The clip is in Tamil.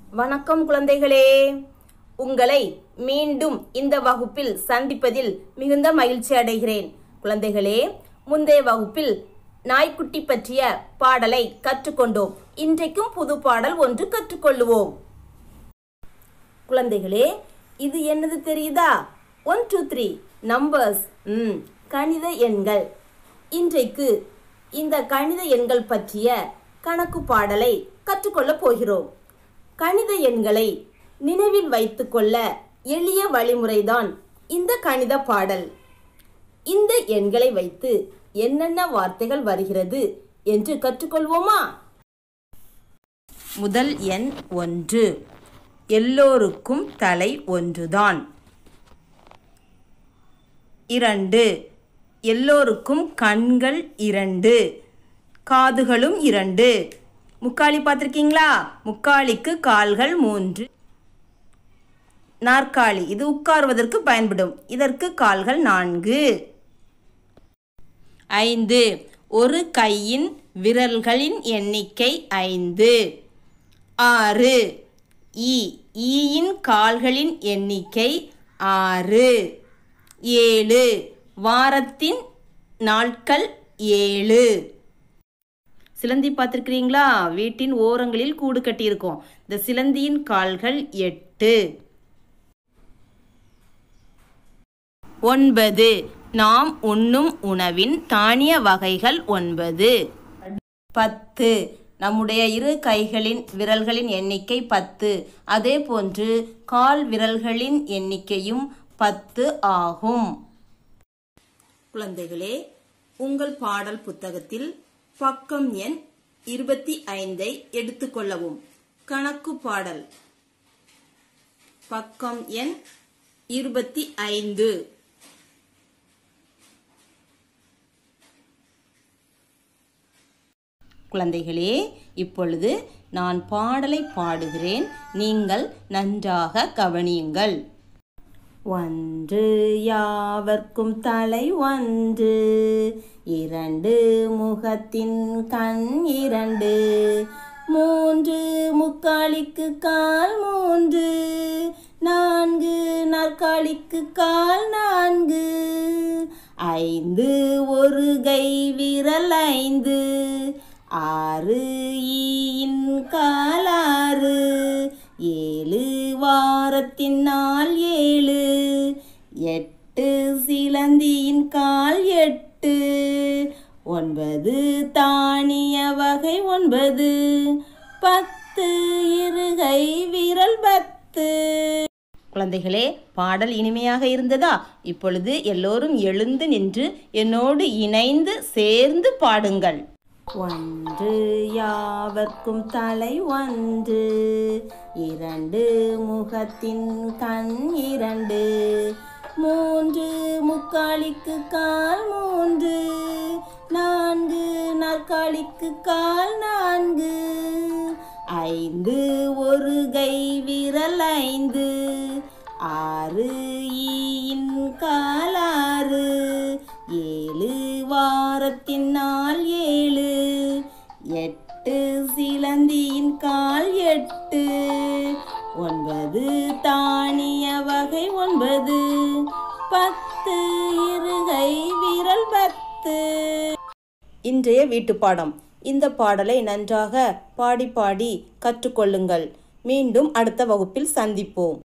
வணக்கம் குழந்தைகளே உங்களை மீண்டும் இந்த வகுப்பில் சந்திப்பதில் மிகுந்த மகிழ்ச்சி அடைகிறேன் குழந்தைகளே முந்தைய வகுப்பில் நாய்க்குட்டி பற்றிய பாடலை கற்றுக்கொண்டோம் இன்றைக்கும் புது பாடல் ஒன்று கற்றுக்கொள்ளுவோம் குழந்தைகளே இது என்னது தெரியுதா ஒன் டூ த்ரீ நம்பர்ஸ் ம் கணித எண்கள் இன்றைக்கு இந்த கணித எண்கள் பற்றிய கணக்கு பாடலை கற்றுக்கொள்ளப் போகிறோம் கணித எண்களை நினைவில் வைத்துக்கொள்ள எளிய வழிமுறைதான் இந்த கணித பாடல் இந்த எண்களை வைத்து என்னென்ன வார்த்தைகள் வருகிறது என்று கற்றுக்கொள்வோமா முதல் எண் ஒன்று எல்லோருக்கும் தலை ஒன்றுதான் இரண்டு எல்லோருக்கும் கண்கள் இரண்டு காதுகளும் இரண்டு முக்காலி பார்த்துருக்கீங்களா முக்காலிக்கு கால்கள் மூன்று நாற்காலி இது உட்காருவதற்கு பயன்படும் இதற்கு கால்கள் நான்கு ஐந்து ஒரு கையின் விரல்களின் எண்ணிக்கை ஐந்து ஆறு ஈ ஈயின் கால்களின் எண்ணிக்கை ஆறு ஏழு வாரத்தின் நாட்கள் ஏழு சிலந்தி பார்த்துருக்கிறீங்களா வீட்டின் ஓரங்களில் கூடு கட்டியிருக்கோம் இந்த சிலந்தியின் கால்கள் எட்டு ஒன்பது நாம் உண்ணும் உணவின் தானிய வகைகள் ஒன்பது பத்து நம்முடைய இரு கைகளின் விரல்களின் எண்ணிக்கை பத்து அதே போன்று கால் விரல்களின் எண்ணிக்கையும் பத்து ஆகும் குழந்தைகளே உங்கள் பாடல் புத்தகத்தில் பக்கம் எண் இருபத்தி ஐந்தை எடுத்துக்கொள்ளவும் கணக்கு பாடல் பக்கம் எண் இருபத்தி ஐந்து குழந்தைகளே இப்பொழுது நான் பாடலை பாடுகிறேன் நீங்கள் நன்றாக கவனியுங்கள் ஒன்று யாவர்க்கும் தலை ஒன்று இரண்டு முகத்தின் கண் இரண்டு மூன்று முக்காலிக்கு கால் மூன்று நான்கு நாற்காலிக்கு கால் நான்கு ஐந்து ஒரு கை விரல் ஐந்து ஆறு ஈயின் கால் ஆறு ஏழு வாரத்தின் நாள் ஏழு எட்டு சிலந்தியின் கால் எட்டு ஒன்பது தானிய வகை ஒன்பது பத்து இருகை விரல் பத்து குழந்தைகளே பாடல் இனிமையாக இருந்ததா இப்பொழுது எல்லோரும் எழுந்து நின்று என்னோடு இணைந்து சேர்ந்து பாடுங்கள் ஒன்று யாவர்க்கும் தலை ஒன்று இரண்டு முகத்தின் கண் இரண்டு மூன்று முக்காலிக்கு கால் மூன்று நான்கு நாற்காலிக்கு கால் நான்கு ஐந்து ஒரு கை விரல் ஐந்து ஆறு ஈயின் கால் ஆறு ஏழு வாரத்தின் நாள் ஏழு எட்டு சிலந்தியின் கால் எட்டு ஒன்பது தானிய வகை ஒன்பது பத்து இருகை விரல் பத்து இன்றைய வீட்டுப்பாடம் இந்த பாடலை நன்றாக பாடி பாடி கற்றுக்கொள்ளுங்கள் மீண்டும் அடுத்த வகுப்பில் சந்திப்போம்